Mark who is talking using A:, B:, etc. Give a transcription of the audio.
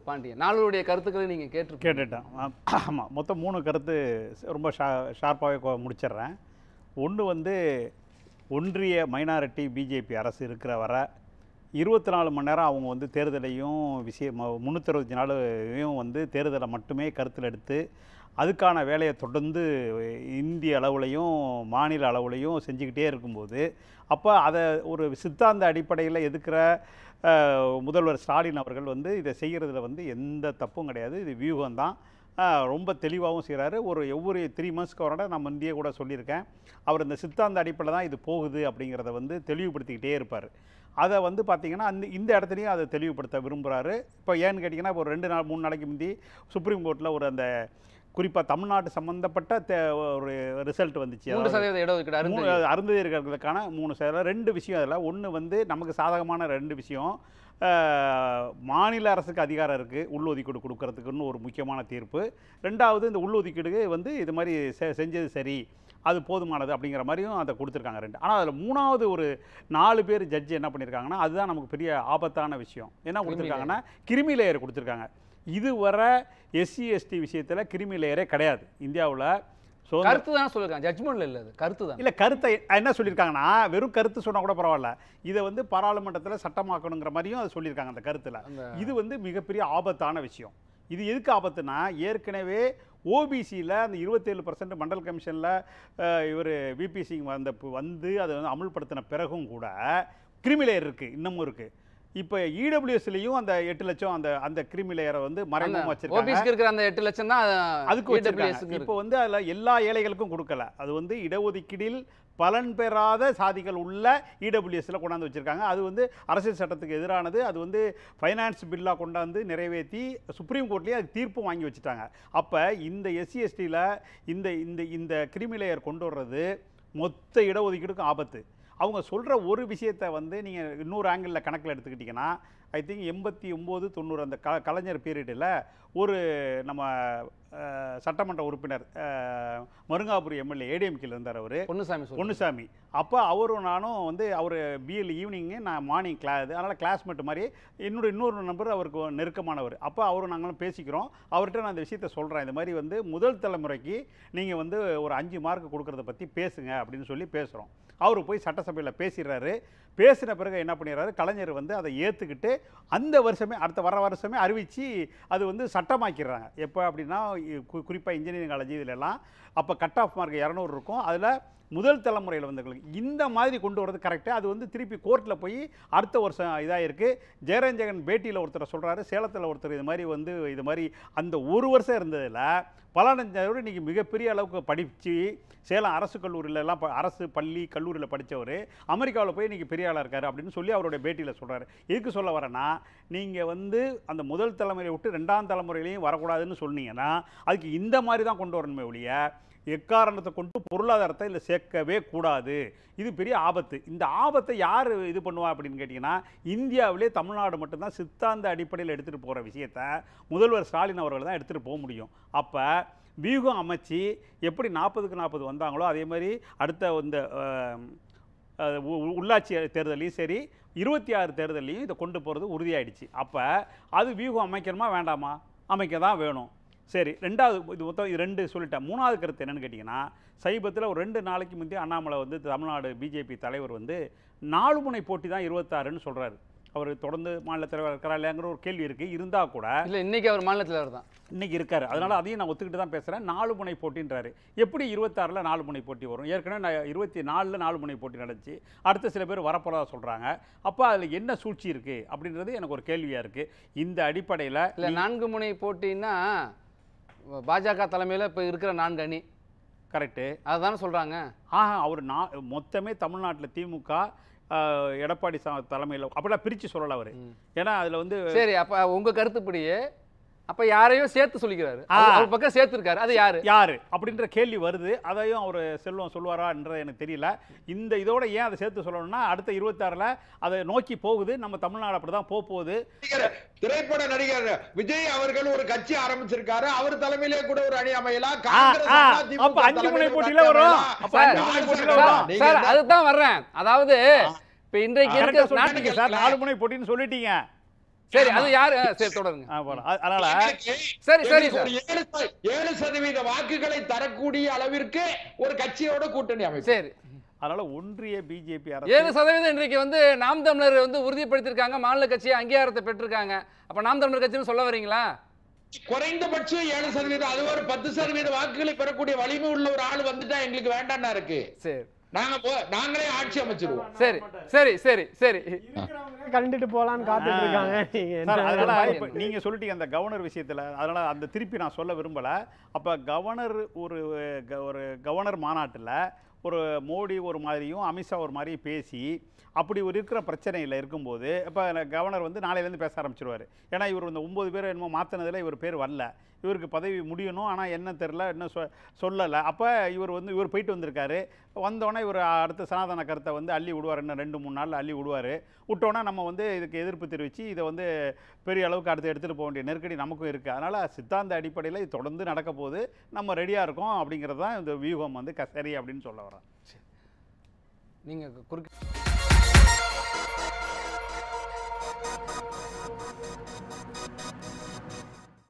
A: பாண்டியன் நாலுடைய கருத்துக்களை நீங்க கேட்டு
B: கேட்டுட்டேன் ஆமாம் மொத்தம் மூணு கருத்து ரொம்ப ஷா ஷார்ப்பாகவே முடிச்சிடுறேன் ஒன்று வந்து ஒன்றிய மைனாரிட்டி பிஜேபி அரசு இருக்கிற வர இருபத்தி நாலு மணி நேரம் அவங்க வந்து தேர்தலையும் விஷயம் முந்நூற்றறுபத்தி நாலுலையும் வந்து தேர்தலை மட்டுமே கருத்தில் எடுத்து அதுக்கான வேலையை தொடர்ந்து இந்திய அளவுலையும் மாநில அளவுலையும் செஞ்சுக்கிட்டே இருக்கும்போது அப்போ அதை ஒரு சித்தாந்த அடிப்படையில் எதுக்கிற அஹ், முதல்வர் ஸ்டாலின் அவர்கள் வந்து இதை செய்கிறதுல வந்து எந்த தப்பும் கிடையாது இது வியூகம் தான் ஆஹ் ரொம்ப தெளிவாகவும் செய்கிறாரு ஒரு ஒவ்வொரு த்ரீ மந்த்ஸ்க்கு வரட நான் முந்தைய கூட சொல்லியிருக்கேன் அவர் இந்த சித்தாந்த அடிப்படையில் தான் இது போகுது அப்படிங்கிறத வந்து தெளிவுபடுத்திக்கிட்டே இருப்பார் அதை வந்து பார்த்தீங்கன்னா அந்த இந்த இடத்துலையும் அதை தெளிவுபடுத்த விரும்புகிறாரு இப்போ ஏன்னு கேட்டிங்கன்னா இப்போ ஒரு ரெண்டு நாள் மூணு நாளைக்கு முந்தி சுப்ரீம் கோர்ட்டில் ஒரு அந்த குறிப்பாக தமிழ்நாட்டு சம்மந்தப்பட்ட தே- ஒரு ரிசல்ட் வந்துச்சு
A: மூன்று
B: அதாவது
A: சதவீத இடஒதுக்கீடு அருந்து
B: மூணு அருந்ததியர்களுக்கான மூணு செயல ரெண்டு விஷயம் அதில் ஒன்று வந்து நமக்கு சாதகமான ரெண்டு விஷயம் அஹ், மாநில அரசுக்கு அதிகாரம் இருக்குது உள்ளொதுக்கீடு கொடுக்கறதுக்குன்னு ஒரு முக்கியமான தீர்ப்பு ரெண்டாவது இந்த உள்ளொதுக்கீடு வந்து இது மாதிரி செ- செஞ்சது சரி அது போதுமானது அப்படிங்கிற மாதிரியும் அதை கொடுத்துருக்காங்க ரெண்டு ஆனால் அதில் மூணாவது ஒரு நாலு பேர் ஜட்ஜி என்ன பண்ணியிருக்காங்கன்னா அதுதான் நமக்கு பெரிய ஆபத்தான விஷயம் என்ன கொடுத்துருக்காங்கன்னா கிருமி லேயர் கொடுத்துருக்காங்க இதுவரை எஸ்சி எஸ்டி விஷயத்தில் கிருமி லேயரே கிடையாது இந்தியாவில் சுதந்திர
A: கருத்து தான் சொல்லிருக்காங்க ஜட்ஜ்மெண்ட்ல இல்ல அது கருத்து தான்
B: இல்லை கருத்தை என்ன சொல்லியிருக்காங்கன்னா வெறும் கருத்து சொன்னால் கூட பரவாயில்ல இதை வந்து பாராளுமன்றத்தில் சட்டமாக்கணுங்கிற மாதிரியும் அதை சொல்லியிருக்காங்க அந்த கருத்தில்
A: அந்த
B: இது வந்து மிகப்பெரிய ஆபத்தான விஷயம் இது எதுக்கு ஆபத்துனா ஏற்கனவே ஓபிசியில் அந்த இருபத்தேழு பர்சன்ட் மண்டல் கமிஷனில் இவர் விபி சிங் வந்த வந்து அதை வந்து அமுல்படுத்தின பிறகும் கூட கிரிமிலேயர் இருக்குது இன்னமும் இருக்குது இப்போ இடபிள்யூஎஸ்லையும் அந்த எட்டு லட்சம் அந்த அந்த கிரிமிலேயரை வந்து மறைமுகமாக வச்சிருக்காங்க
A: ஓபிஸ்க்கு இருக்கிற அந்த எட்டு லட்சம் தான்
B: அதுக்கு
A: EWS க்கு
B: வச்சிருக்காங்க
A: இருக்கு.
B: இப்போ வந்து அதில் எல்லா ஏழைகளுக்கும் கொடுக்கல அது வந்து இடஒதுக்கீடில் பலன் பெறாத சாதிகள் உள்ள இடபிள்யூஎஸ்ல கொண்டாந்து வச்சிருக்காங்க அது வந்து அரசியல் சட்டத்துக்கு எதிரானது அது வந்து ஃபைனான்ஸ் பில்லாக கொண்டாந்து நிறைவேற்றி சுப்ரீம் கோர்ட்லேயே அது தீர்ப்பு வாங்கி வச்சுட்டாங்க அப்போ இந்த எஸ்சி எஸ்டியில் இந்த இந்த இந்த கிரிமிலேயர் கொண்டு வர்றது மொத்த இடஒதுக்கீடுக்கும் ஆபத்து அவங்க சொல்கிற ஒரு விஷயத்தை வந்து நீங்கள் இன்னொரு ஆங்கிளில் கணக்கில் எடுத்துக்கிட்டிங்கன்னா ஐ திங்க் எண்பத்தி ஒம்பது தொண்ணூறு அந்த க கலைஞர் பீரியடில் ஒரு நம்ம அஹ், சட்டமன்ற உறுப்பினர் அஹ், மருங்காபுரி எம்எல்ஏ ஏடிஎம்கேல இருந்தார் அவர்
A: பொன்னுசாமி சொல்லு
B: பொன்னுசாமி அப்போ அவரும் நானும் வந்து அவர் பிஎல் ஈவினிங்கு நான் மார்னிங் கிளா இது அதனால் கிளாஸ்மேட் மாதிரி என்னோட இன்னொரு நம்பர் அவருக்கு நெருக்கமானவர் அப்போ அவரும் நாங்களும் பேசிக்கிறோம் அவர்கிட்ட நான் இந்த விஷயத்த சொல்கிறேன் இந்த மாதிரி வந்து முதல் தலைமுறைக்கு நீங்கள் வந்து ஒரு அஞ்சு மார்க் கொடுக்கறத பற்றி பேசுங்க அப்படின்னு சொல்லி பேசுகிறோம் அவர் போய் சட்டசபையில் பேசிடுறாரு பேசின பிறகு என்ன பண்ணிடுறாரு கலைஞர் வந்து அதை ஏற்றுக்கிட்டு அந்த வருஷமே அடுத்த வர வருஷமே அறிவித்து அது வந்து சட்டமாக்கிடுறாங்க எப்போ அப்படின்னா குறிப்பாக இன்ஜினியரிங் காலேஜ் இதிலெல்லாம் அப்போ கட் ஆஃப் மார்க் இரநூறு இருக்கும் அதில் முதல் தலைமுறையில் வந்தவங்களுக்கு இந்த மாதிரி கொண்டு வரது கரெக்டாக அது வந்து திருப்பி கோர்ட்டில் போய் அடுத்த வருஷம் இதாக இருக்குது ஜெயராஜ் ஜெகன் பேட்டியில் ஒருத்தர் சொல்கிறாரு சேலத்தில் ஒருத்தர் இது மாதிரி வந்து இது மாதிரி அந்த ஒரு வருஷம் இருந்ததில் பலானஞ்சாவது இன்றைக்கி மிகப்பெரிய அளவுக்கு படித்து சேலம் அரசு கல்லூரியில எல்லாம் ப- அரசு பள்ளி கல்லூரியில் படித்தவர் அமெரிக்காவில் போய் இன்றைக்கி பெரிய ஆளாக இருக்காரு அப்படின்னு சொல்லி அவருடைய பேட்டியில் சொல்கிறாரு எதுக்கு சொல்ல வரேன்னா நீங்கள் வந்து அந்த முதல் தலைமுறையை விட்டு ரெண்டாம் தலைமுறையிலையும் வரக்கூடாதுன்னு சொன்னீங்கன்னா அதுக்கு இந்த மாதிரி தான் கொண்டு வரணுமே ஒழிய எக்காரணத்தை கொண்டு பொருளாதாரத்தை இதில் சேர்க்கவே கூடாது இது பெரிய ஆபத்து இந்த ஆபத்தை யார் இது பண்ணுவா அப்படின்னு கேட்டிங்கன்னா இந்தியாவிலே தமிழ்நாடு மட்டும்தான் சித்தாந்த அடிப்படையில் எடுத்துகிட்டு போகிற விஷயத்த முதல்வர் ஸ்டாலின் அவர்கள் தான் எடுத்துகிட்டு போக முடியும் அப்போ வியூகம் அமைச்சு எப்படி நாற்பதுக்கு நாற்பது வந்தாங்களோ அதே மாதிரி அடுத்த இந்த அஹ், அஹ், உ- உ- உள்ளாட்சி தேர்தலையும் சரி இருபத்தி ஆறு தேர்தலையும் இதை கொண்டு போகிறது உறுதியாயிடுச்சு அப்போ அது வியூகம் அமைக்கணுமா வேண்டாமா அமைக்க தான் வேணும் சரி ரெண்டாவது இது மொத்தம் இது ரெண்டு சொல்லிட்டேன் மூணாவது கருத்து என்னன்னு கேட்டிங்கன்னா சமீபத்தில் ஒரு ரெண்டு நாளைக்கு முந்தைய அண்ணாமலை வந்து தமிழ்நாடு பிஜேபி தலைவர் வந்து நாலு முனை போட்டி தான் இருபத்தாறுன்னு சொல்கிறாரு அவர் தொடர்ந்து மாநில தலைவர் இருக்கிறா இல்லையாங்கிற ஒரு கேள்வி இருக்குது இருந்தால் கூட
A: இல்ல இன்னைக்கு அவர் மாநில தலைவர் தான்
B: இன்னைக்கு இருக்காரு அதனால அதையும் நான் ஒத்துக்கிட்டு தான் பேசுகிறேன் நாலு முனை போட்டின்றாரு எப்படி இருபத்தாறில் நாலு முனை போட்டி வரும் ஏற்கனவே நான் இருபத்தி நாலில் நாலு முனை போட்டி நடந்துச்சு அடுத்த சில பேர் வரப்போறதா சொல்கிறாங்க அப்போ அதில் என்ன சூழ்ச்சி இருக்குது அப்படின்றது எனக்கு ஒரு கேள்வியாக இருக்குது இந்த அடிப்படையில்
A: இல்ல நான்கு முனை போட்டின்னா பாஜக தலைமையில இப்ப இருக்கிற நான்கு அணி
B: கரெக்டு
A: அதுதானே சொல்றாங்க
B: ஆஹா அவர் நா மொத்தமே தமிழ்நாட்டில் திமுக ஆஹ், எடப்பாடி தலைமையில் அப்படிலாம் பிரித்து சொல்லலை அவர்
A: ம்.
B: ஏன்னா அதில் வந்து
A: சரி அப்ப உங்க கருத்துப்படியே அப்ப யாரையும் சேர்த்து சொல்லிக்கிறாரு
B: ஆ.
A: அவர் அவர் பக்கம் சேர்த்திருக்காரு அது யாரு
B: யாரு அப்படின்ற கேள்வி வருது அதையும் அவர் செல்வம் சொல்வாரான்றது எனக்கு தெரியல இந்த இதோட ஏன் அதை சேர்த்து சொல்லணும்னா அடுத்த இருபத்தாறில் அதை நோக்கி போகுது நம்ம தமிழ்நாடு அப்படி தான் போக போகுது
C: நடிகர் திரைப்பட நடிகர் விஜய் அவர்கள் ஒரு கட்சி ஆரம்பிச்சிருக்காரு அவர் தலைமையிலே கூட ஒரு அணி அமையலாம்
B: ஆ,
C: காங்கிரஸ்
B: ஆ,
C: அண்ணா திமுக
B: அப்ப அஞ்சு முனை
C: தலைமையில ஒரு
B: போட்டியில
C: அணி
B: வரும்.
C: அமையலாம்.
B: அப்ப
A: சார்,
B: அஞ்சு முனை போட்டியில
C: சார்,
B: வரும்.
C: நீங்க
A: சார்
C: என்ன-
A: அதுதான் வர்றேன் அதாவது இப்ப இன்றைக்கு
B: கரெக்டா
A: இருக்க
B: சொல்லிட்டீங்க
A: நாட்டுக்கு
B: சார் நாலு முனை போட்டின்னு சொல்லிட்டீங்க
A: சரி அது யாரு ஆ, சரி தொடருங்க
B: ஆ, போலாம். அ- அதனால
C: எங்களுக்கு-
A: சரி சரி
C: எங்களுக்கு
A: சார்
C: ஒரு ஏழு ச- ஏழு சதவீத வாக்குகளை தரக்கூடிய அளவிற்கு ஒரு கட்சியோட கூட்டணி அமைப்பு
A: சரி
B: அதனால ஒன்றிய பிஜேபி
A: ஏழு
B: அரசு
A: சதவீதம் இன்றைக்கு வந்து நாம் தமிழர் வந்து உறுதிப்படுத்தியிருக்காங்க மாநில கட்சி அங்கீகாரத்தை பெற்றிருக்காங்க அப்ப நாம் தமிழர் கட்சின்னு சொல்ல வரீங்களா
C: குறைந்தபட்சம் ஏழு சதவீதம் அது ஒரு பத்து சதவீத வாக்குகளை பெறக்கூடிய வலிமை உள்ள ஒரு ஆள் வந்துட்டா எங்களுக்கு வேண்டாம்னா இருக்கு
A: சரி
C: நாங்க போ- நாங்களே ஆட்சி அமைச்சிருவோம்
A: சரி சரி சரி சரி
D: கலந்துட்டு போலான்னு காத்துட்டு இருக்காங்க நீங்க என்ன
B: சார் அதனால
A: மாதிரி
B: இப்ப நீங்க சொல்லிட்டீங்க அந்த கவர்னர் விஷயத்துல அதனால அந்த திருப்பி நான் சொல்ல விரும்பல அப்ப கவர்னர் ஒரு க- ஒரு கவர்னர் மாநாட்டுல ஒரு மோடி ஒரு மாதிரியும் அமித்ஷா ஒரு மாதிரியும் பேசி அப்படி ஒரு இருக்கிற பிரச்சனையில் இருக்கும்போது இப்போ கவர்னர் வந்து நாளையிலேருந்து பேச ஆரம்பிச்சிருவாரு ஏன்னா இவர் இந்த ஒம்பது பேர் என்னமோ மாற்றினதில் இவர் பேர் வரல இவருக்கு பதவி முடியணும் ஆனால் என்ன தெரில இன்னும் சொ சொல்லலை அப்போ இவர் வந்து இவர் போயிட்டு வந்திருக்காரு வந்தோடனே இவர் அடுத்த சனாதன கருத்தை வந்து அள்ளி விடுவார் இன்னும் ரெண்டு மூணு நாளில் அள்ளி விடுவார் விட்டோன்னே நம்ம வந்து இதுக்கு எதிர்ப்பு தெரிவித்து இதை வந்து பெரிய அளவுக்கு அடுத்து எடுத்துகிட்டு போக வேண்டிய நெருக்கடி நமக்கும் இருக்குது அதனால் சித்தாந்த அடிப்படையில் இது தொடர்ந்து நடக்க போகுது நம்ம ரெடியாக இருக்கோம் அப்படிங்கிறது தான் இந்த வியூகம் வந்து க- சரி அப்படின்னு சொல்ல வரேன்
A: நீங்க குறுக்க